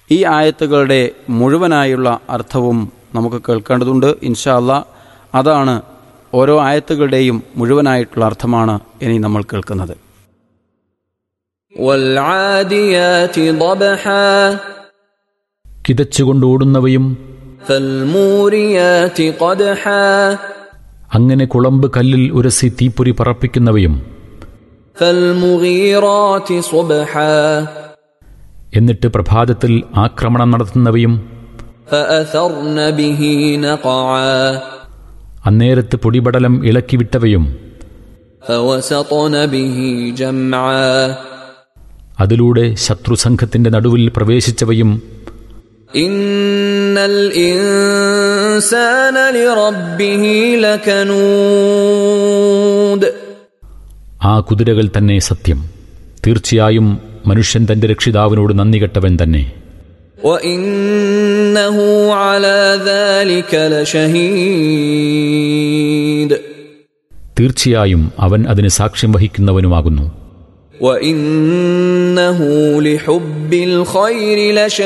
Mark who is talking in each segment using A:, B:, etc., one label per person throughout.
A: ഈ ആയത്തുകളുടെ മുഴുവനായുള്ള അർത്ഥവും നമുക്ക് കേൾക്കേണ്ടതുണ്ട് ഇൻഷാ അല്ലാ അതാണ് ഓരോ ആയത്തുകളുടെയും മുഴുവനായിട്ടുള്ള അർത്ഥമാണ് ഇനി നമ്മൾ കേൾക്കുന്നത്
B: والعاديات ضبحا
C: കിതച്ചുകൊണ്ട് ഓടുന്നവയും
B: فالموريات قدحا
C: അങ്ങനെ കുളമ്പ് കല്ലിൽ ഉരസി തീപ്പൊരി പറപ്പിക്കുന്നവയും
B: فالمغيرات صبحا
C: എന്നിട്ട് പ്രഭാതത്തിൽ ആക്രമണം നടത്തുന്നവയും
B: فأثرن به نقعا
C: അന്നേരത്ത് പൊടിപടലം ഇളക്കിവിട്ടവയും
B: فوسطن به جمعا
C: അതിലൂടെ ശത്രുസംഘത്തിന്റെ നടുവിൽ പ്രവേശിച്ചവയും
B: إن الإنسان لربه لكنود
C: ആ കുതിരകൾ തന്നെ സത്യം തീർച്ചയായും മനുഷ്യൻ തന്റെ രക്ഷിതാവിനോട് നന്ദി കെട്ടവൻ തന്നെ
B: وإنه على ذلك لشهيد
C: തീർച്ചയായും അവൻ അതിന് സാക്ഷ്യം വഹിക്കുന്നവനുമാകുന്നു
B: وإنه لحب الخير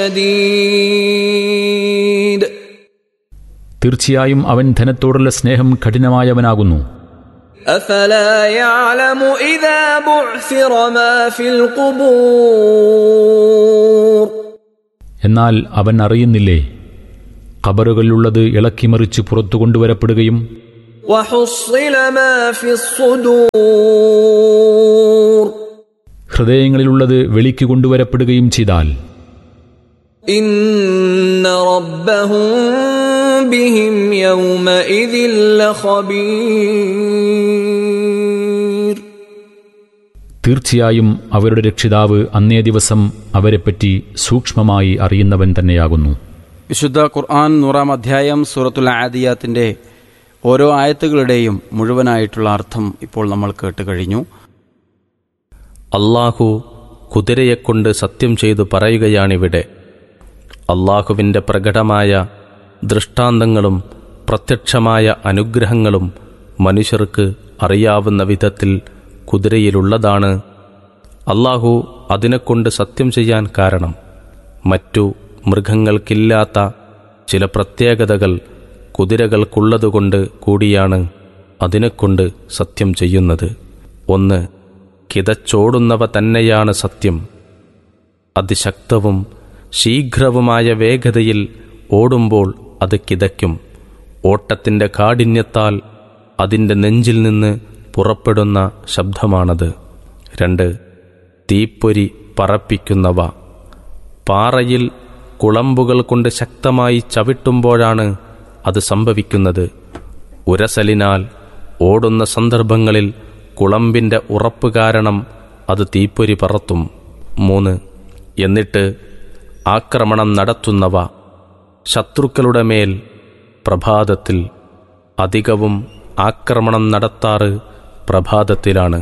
B: لشديد
C: തീർച്ചയായും അവൻ ധനത്തോടുള്ള സ്നേഹം കഠിനമായവനാകുന്നു
B: أفلا يعلم إذا بعثر ما في القبور
C: എന്നാൽ അവൻ അറിയുന്നില്ലേ ഖബറുകളിലുള്ളത് ഇളക്കിമറിച്ച് പുറത്തു കൊണ്ടുവരപ്പെടുകയും
B: وحصل ما في الصدور
C: ഹൃദയങ്ങളിലുള്ളത് വെളിക്ക് കൊണ്ടുവരപ്പെടുകയും ചെയ്താൽ
B: إن ربهم بهم يومئذ لخبير
C: തീർച്ചയായും അവരുടെ രക്ഷിതാവ് അന്നേ ദിവസം അവരെപ്പറ്റി സൂക്ഷ്മമായി അറിയുന്നവൻ തന്നെയാകുന്നു
A: വിശുദ്ധ ഖുർആൻ നൂറാം അധ്യായം സൂറത്തുൽ ആദിയാത്തിന്റെ ഓരോ ആയത്തുകളുടെയും മുഴുവനായിട്ടുള്ള അർത്ഥം ഇപ്പോൾ നമ്മൾ കേട്ട് കഴിഞ്ഞു
D: അള്ളാഹു കുതിരയെക്കൊണ്ട് സത്യം ചെയ്തു പറയുകയാണിവിടെ അള്ളാഹുവിൻ്റെ പ്രകടമായ ദൃഷ്ടാന്തങ്ങളും പ്രത്യക്ഷമായ അനുഗ്രഹങ്ങളും മനുഷ്യർക്ക് അറിയാവുന്ന വിധത്തിൽ കുതിരയിലുള്ളതാണ് അള്ളാഹു അതിനെക്കൊണ്ട് സത്യം ചെയ്യാൻ കാരണം മറ്റു മൃഗങ്ങൾക്കില്ലാത്ത ചില പ്രത്യേകതകൾ കുതിരകൾക്കുള്ളതുകൊണ്ട് കൂടിയാണ് അതിനെക്കൊണ്ട് സത്യം ചെയ്യുന്നത് ഒന്ന് കിതച്ചോടുന്നവ തന്നെയാണ് സത്യം അതിശക്തവും ശീഘ്രവുമായ വേഗതയിൽ ഓടുമ്പോൾ അത് കിതയ്ക്കും ഓട്ടത്തിൻ്റെ കാഠിന്യത്താൽ അതിൻ്റെ നെഞ്ചിൽ നിന്ന് പുറപ്പെടുന്ന ശബ്ദമാണത് രണ്ട് തീപ്പൊരി പറപ്പിക്കുന്നവ പാറയിൽ കുളമ്പുകൾ കൊണ്ട് ശക്തമായി ചവിട്ടുമ്പോഴാണ് അത് സംഭവിക്കുന്നത് ഉരസലിനാൽ ഓടുന്ന സന്ദർഭങ്ങളിൽ കുളമ്പിൻ്റെ ഉറപ്പ് കാരണം അത് തീപ്പൊരി പറത്തും മൂന്ന് എന്നിട്ട് ആക്രമണം നടത്തുന്നവ ശത്രുക്കളുടെ മേൽ പ്രഭാതത്തിൽ അധികവും ആക്രമണം നടത്താറ് പ്രഭാതത്തിലാണ്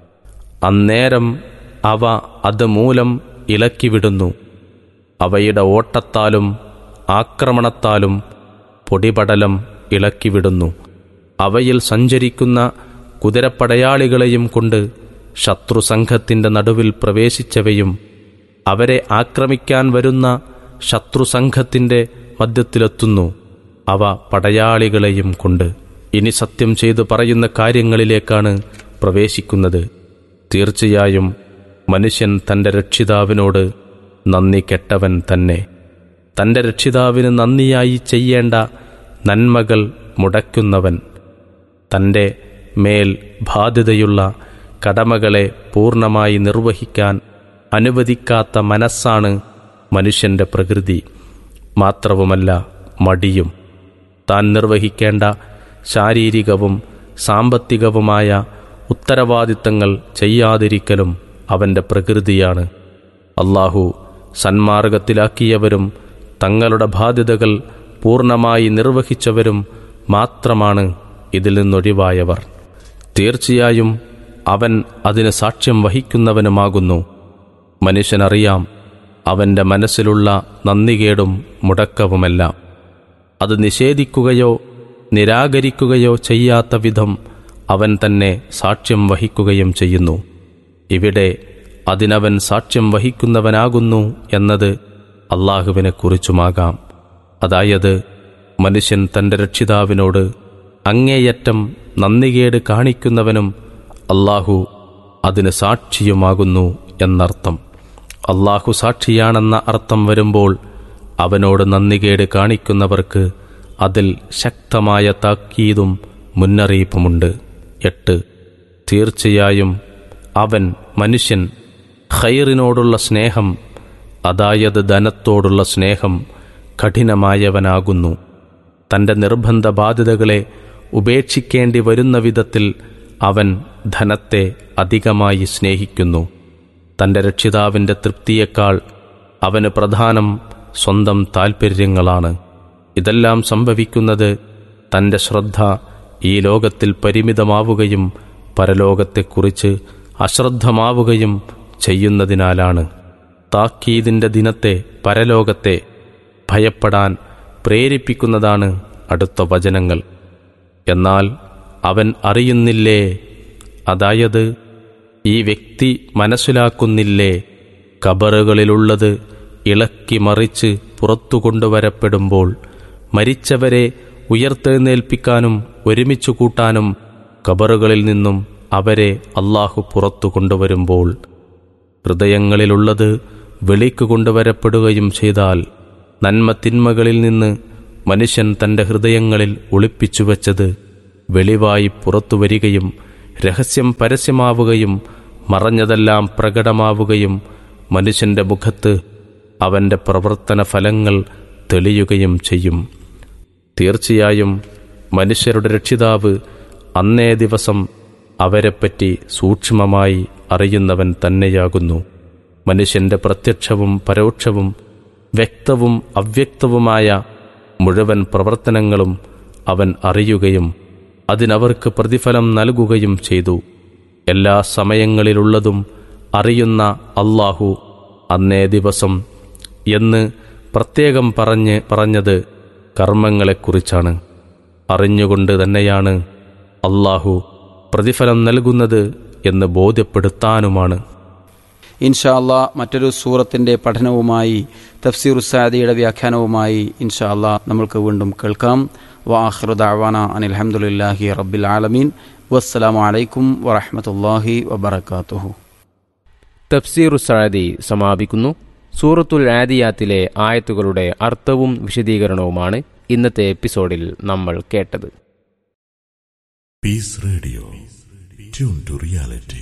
D: അന്നേരം അവ അത് മൂലം ഇളക്കിവിടുന്നു അവയുടെ ഓട്ടത്താലും ആക്രമണത്താലും പൊടിപടലം ഇളക്കിവിടുന്നു അവയിൽ സഞ്ചരിക്കുന്ന കുതിരപ്പടയാളികളെയും കൊണ്ട് ശത്രുസംഘത്തിൻ്റെ നടുവിൽ പ്രവേശിച്ചവയും അവരെ ആക്രമിക്കാൻ വരുന്ന ശത്രുസംഘത്തിൻ്റെ മധ്യത്തിലെത്തുന്നു അവ പടയാളികളെയും കൊണ്ട് ഇനി സത്യം ചെയ്തു പറയുന്ന കാര്യങ്ങളിലേക്കാണ് പ്രവേശിക്കുന്നത് തീർച്ചയായും മനുഷ്യൻ തൻ്റെ രക്ഷിതാവിനോട് നന്ദി കെട്ടവൻ തന്നെ തൻ്റെ രക്ഷിതാവിന് നന്ദിയായി ചെയ്യേണ്ട നന്മകൾ മുടക്കുന്നവൻ തൻ്റെ മേൽ ബാധ്യതയുള്ള കടമകളെ പൂർണ്ണമായി നിർവഹിക്കാൻ അനുവദിക്കാത്ത മനസ്സാണ് മനുഷ്യൻ്റെ പ്രകൃതി മാത്രവുമല്ല മടിയും താൻ നിർവഹിക്കേണ്ട ശാരീരികവും സാമ്പത്തികവുമായ ഉത്തരവാദിത്തങ്ങൾ ചെയ്യാതിരിക്കലും അവൻ്റെ പ്രകൃതിയാണ് അള്ളാഹു സന്മാർഗത്തിലാക്കിയവരും തങ്ങളുടെ ബാധ്യതകൾ പൂർണ്ണമായി നിർവഹിച്ചവരും മാത്രമാണ് ഇതിൽ നിന്നൊഴിവായവർ തീർച്ചയായും അവൻ അതിന് സാക്ഷ്യം വഹിക്കുന്നവനുമാകുന്നു മനുഷ്യനറിയാം അവൻ്റെ മനസ്സിലുള്ള നന്ദികേടും മുടക്കവുമെല്ലാം അത് നിഷേധിക്കുകയോ നിരാകരിക്കുകയോ ചെയ്യാത്ത വിധം അവൻ തന്നെ സാക്ഷ്യം വഹിക്കുകയും ചെയ്യുന്നു ഇവിടെ അതിനവൻ സാക്ഷ്യം വഹിക്കുന്നവനാകുന്നു എന്നത് അള്ളാഹുവിനെക്കുറിച്ചുമാകാം അതായത് മനുഷ്യൻ തൻ്റെ രക്ഷിതാവിനോട് അങ്ങേയറ്റം നന്ദികേട് കാണിക്കുന്നവനും അള്ളാഹു അതിന് സാക്ഷിയുമാകുന്നു എന്നർത്ഥം അള്ളാഹു സാക്ഷിയാണെന്ന അർത്ഥം വരുമ്പോൾ അവനോട് നന്ദികേട് കാണിക്കുന്നവർക്ക് അതിൽ ശക്തമായ താക്കീതും മുന്നറിയിപ്പുമുണ്ട് എട്ട് തീർച്ചയായും അവൻ മനുഷ്യൻ ഖൈറിനോടുള്ള സ്നേഹം അതായത് ധനത്തോടുള്ള സ്നേഹം കഠിനമായവനാകുന്നു തൻ്റെ നിർബന്ധ ബാധ്യതകളെ ഉപേക്ഷിക്കേണ്ടി വരുന്ന വിധത്തിൽ അവൻ ധനത്തെ അധികമായി സ്നേഹിക്കുന്നു തൻ്റെ രക്ഷിതാവിൻ്റെ തൃപ്തിയേക്കാൾ അവന് പ്രധാനം സ്വന്തം താൽപ്പര്യങ്ങളാണ് ഇതെല്ലാം സംഭവിക്കുന്നത് തൻ്റെ ശ്രദ്ധ ഈ ലോകത്തിൽ പരിമിതമാവുകയും പരലോകത്തെക്കുറിച്ച് അശ്രദ്ധമാവുകയും ചെയ്യുന്നതിനാലാണ് താക്കീതിൻ്റെ ദിനത്തെ പരലോകത്തെ ഭയപ്പെടാൻ പ്രേരിപ്പിക്കുന്നതാണ് അടുത്ത വചനങ്ങൾ എന്നാൽ അവൻ അറിയുന്നില്ലേ അതായത് ഈ വ്യക്തി മനസ്സിലാക്കുന്നില്ലേ കബറുകളിലുള്ളത് ഇളക്കി മറിച്ച് പുറത്തു കൊണ്ടുവരപ്പെടുമ്പോൾ മരിച്ചവരെ ഉയർത്തെഴുന്നേൽപ്പിക്കാനും ഒരുമിച്ചു കൂട്ടാനും കബറുകളിൽ നിന്നും അവരെ അള്ളാഹു പുറത്തു കൊണ്ടുവരുമ്പോൾ ഹൃദയങ്ങളിലുള്ളത് വെളിക്ക് കൊണ്ടുവരപ്പെടുകയും ചെയ്താൽ നന്മ തിന്മകളിൽ നിന്ന് മനുഷ്യൻ തൻ്റെ ഹൃദയങ്ങളിൽ ഒളിപ്പിച്ചു വച്ചത് വെളിവായി പുറത്തു വരികയും രഹസ്യം പരസ്യമാവുകയും മറഞ്ഞതെല്ലാം പ്രകടമാവുകയും മനുഷ്യന്റെ മുഖത്ത് അവന്റെ പ്രവർത്തന ഫലങ്ങൾ തെളിയുകയും ചെയ്യും തീർച്ചയായും മനുഷ്യരുടെ രക്ഷിതാവ് അന്നേ ദിവസം അവരെപ്പറ്റി സൂക്ഷ്മമായി അറിയുന്നവൻ തന്നെയാകുന്നു മനുഷ്യന്റെ പ്രത്യക്ഷവും പരോക്ഷവും വ്യക്തവും അവ്യക്തവുമായ മുഴുവൻ പ്രവർത്തനങ്ങളും അവൻ അറിയുകയും അതിനവർക്ക് പ്രതിഫലം നൽകുകയും ചെയ്തു എല്ലാ സമയങ്ങളിലുള്ളതും അറിയുന്ന അള്ളാഹു അന്നേ ദിവസം എന്ന് പ്രത്യേകം പറഞ്ഞ് പറഞ്ഞത് കർമ്മങ്ങളെക്കുറിച്ചാണ് അറിഞ്ഞുകൊണ്ട് തന്നെയാണ് അള്ളാഹു പ്രതിഫലം നൽകുന്നത് എന്ന് ബോധ്യപ്പെടുത്താനുമാണ്
A: ഇൻഷാ അല്ലാ മറ്റൊരു സൂറത്തിന്റെ പഠനവുമായി തഫ്സീർ സാദിയുടെ വ്യാഖ്യാനവുമായി ഇൻഷാ അല്ലാ നമ്മൾക്ക് വീണ്ടും കേൾക്കാം വാഹ്റു ദാവാന അനിൽ അഹമ്മദില്ലാഹി റബ്ബിൽ ആലമീൻ വസ്സലാമു അലൈക്കും വറഹമത്തല്ലാഹി വബർക്കാത്തുഹു
E: തഫ്സീർ സഅദി സമാപിക്കുന്നു സൂറത്തുൽ ആദിയാത്തിലെ ആയത്തുകളുടെ അർത്ഥവും വിശദീകരണവുമാണ് ഇന്നത്തെ എപ്പിസോഡിൽ നമ്മൾ കേട്ടത്
F: Peace Radio. Tune to reality.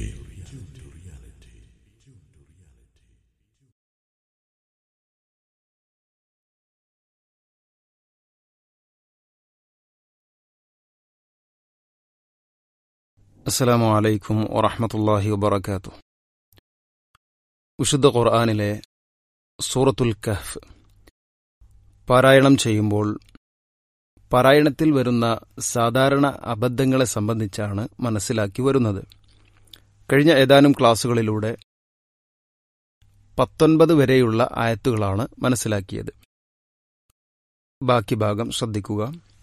G: അസ്സലാമു അലൈക്കും വറഹമത്തല്ലാഹി വബർക്കാത്തു വിശുദ്ധ ഖുർആാനിലെ സൂറത്തുൽ കഹ്ഫ് പാരായണം ചെയ്യുമ്പോൾ പാരായണത്തിൽ വരുന്ന സാധാരണ അബദ്ധങ്ങളെ സംബന്ധിച്ചാണ് മനസ്സിലാക്കി വരുന്നത് കഴിഞ്ഞ ഏതാനും ക്ലാസ്സുകളിലൂടെ പത്തൊൻപത് വരെയുള്ള ആയത്തുകളാണ് മനസ്സിലാക്കിയത് ബാക്കി ഭാഗം ശ്രദ്ധിക്കുക